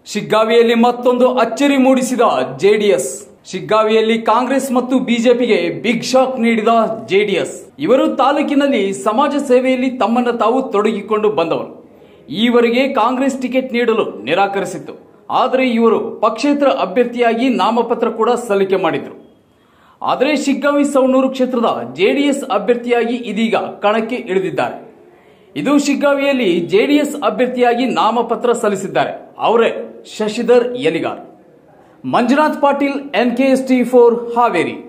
ಶಿಗ್ಗಾವಿಯಲ್ಲಿ ಮತ್ತೊಂದು ಅಚ್ಚರಿ ಮೂಡಿಸಿದ ಜೆಡಿಎಸ್ ಶಿಗ್ಗಾವಿಯಲ್ಲಿ ಕಾಂಗ್ರೆಸ್ ಮತ್ತು ಬಿಜೆಪಿಗೆ ಬಿಗ್ ಶಾಕ್ ನೀಡಿದ ಜೆಡಿಎಸ್ ಇವರು ತಾಲೂಕಿನಲ್ಲಿ ಸಮಾಜ ಸೇವೆಯಲ್ಲಿ ತಮ್ಮನ್ನು ತಾವು ತೊಡಗಿಕೊಂಡು ಬಂದವರು ಈವರೆಗೆ ಕಾಂಗ್ರೆಸ್ ಟಿಕೆಟ್ ನೀಡಲು ನಿರಾಕರಿಸಿತ್ತು ಆದರೆ ಇವರು ಪಕ್ಷೇತರ ಅಭ್ಯರ್ಥಿಯಾಗಿ ನಾಮಪತ್ರ ಕೂಡ ಸಲ್ಲಿಕೆ ಮಾಡಿದ್ರು ಆದರೆ ಶಿಗ್ಗಾವಿ ಸವಣೂರು ಕ್ಷೇತ್ರದ ಜೆಡಿಎಸ್ ಅಭ್ಯರ್ಥಿಯಾಗಿ ಇದೀಗ ಕಣಕ್ಕೆ ಇಳಿದಿದ್ದಾರೆ ಇದು ಶಿಗ್ಗಾವಿಯಲ್ಲಿ ಜೆಡಿಎಸ್ ಅಭ್ಯರ್ಥಿಯಾಗಿ ನಾಮಪತ್ರ ಸಲ್ಲಿಸಿದ್ದಾರೆ ಅವರೇ Shashidhar Yaligar Manjunath Patil NKS T four Haveri